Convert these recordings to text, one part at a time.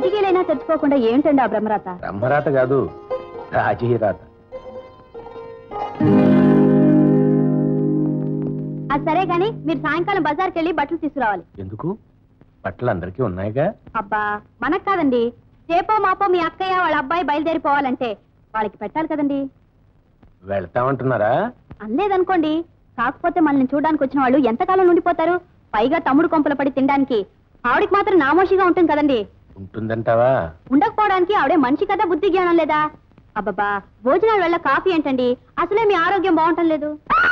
కిటికీలైనా తెరుచుకోకుండా ఏంటండి ఆ బ్రహ్మరాత బ్రహ్మరాత కాదు రాజీరాత అది సరే గాని మీరు సాయంకాలం బజార్కి వెళ్ళి బట్టలు తీసుకురావాలి ఎందుకు బట్టలు అందరికీ ఉన్నాయిగా అబ్బా మనకు కాదండి రేపో మాపో మీ అక్కయ్య వాళ్ళ అబ్బాయి బయలుదేరిపోవాలంటే వాళ్ళకి పెట్టాలి కదండి వెళ్తామంటున్నారా అనలేదనుకోండి కాకపోతే మనల్ని చూడడానికి వచ్చిన వాళ్ళు ఎంతకాలం ఉండిపోతారు పైగా తమ్ముడు కొంపల పడి తినడానికి ఆవిడకి మాత్రం నామోషిగా ఉంటుంది కదండి ఉంటుందంటావా ఉండకపోవడానికి ఆవిడే మనిషి కదా బుద్ధి జ్ఞానం లేదా అబ్బబ్బా భోజనాల వల్ల కాఫీ ఏంటండి అసలే మీ ఆరోగ్యం బాగుంటం లేదు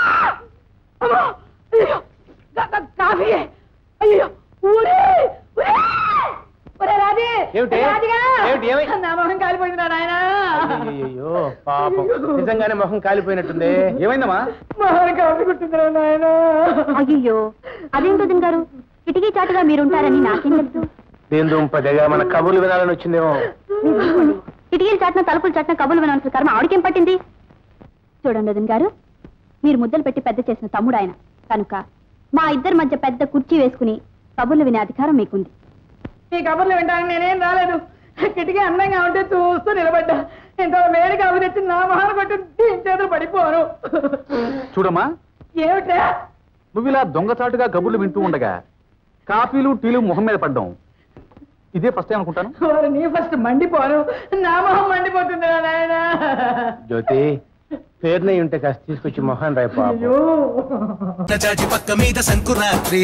కాఫీ అయ్యో ఊరే ఊరే! ఒరే రాజీ ఏమిటి? రాజుగా! ఏమిటి? ఏమై? నా మొహం కాలిపోయింది నా నాయన అయ్యో పాపం నిజంగానే మొహం కాలిపోయినట్టుంది ఏమైందమ్మా మొహం కాఫీ కుట్టిందిరా నాయన అయ్యో అదేం వదిన గారు కిటికీ చాటుగా మీరుంటారని నాకేం తెలుసు దీని దుంపదేగా మన కబుర్లు వినాలని వచ్చిందేమో కిటికీలు చాటిన తలుపులు చాటిన కబులు వినవలసిన కర్మ ఆవిడకేం పట్టింది చూడండి వదిన గారు మీరు ముద్దలు పెట్టి పెద్ద చేసిన తమ్ముడు ఆయన కనుక మా ఇద్దరి మధ్య పెద్ద కుర్చీ వేసుకుని కబుర్లు వినే అధికారం మీకుంది ఈ కబుర్లు వింటానికి నేనేం రాలేదు కిటికీ అందంగా ఉంటే చూస్తూ నిలబడ్డా ఇంత వేడి కబురు తెచ్చి నా మొహం కొట్టి దీని చేతులు పడిపోను చూడమ్మా ఏమిట్రా నువ్వు ఇలా దొంగచాటుగా కబుర్లు వింటూ ఉండగా కాఫీలు టీలు మొహం మీద పడ్డం ఇదే ఫస్ట్ టైం అనుకుంటాను వారు నీ ఫస్ట్ మండిపోను నా మొహం మండిపోతుంది రా నాయన జ్యోతి పేరునై ఉంటే కాస్త తీసుకొచ్చి మొహం రాయి పాపం అయ్యో చాచి పక్క మీద సంకురాత్రి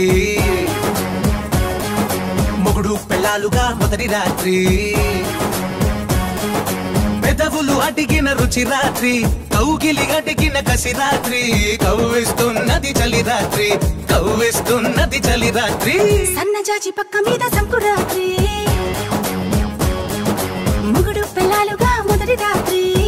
మొగుడు పెళ్ళాలుగా మొదటి రాత్రి పెదవులు అడిగిన రుచి రాత్రి కౌగిలి అడిగిన కసి రాత్రి కవ్విస్తున్నది చలి రాత్రి కవ్విస్తున్నది చలి రాత్రి సన్నజాజి పక్క మీద సంకురాత్రి ముగుడు పిల్లలుగా మొదటి రాత్రి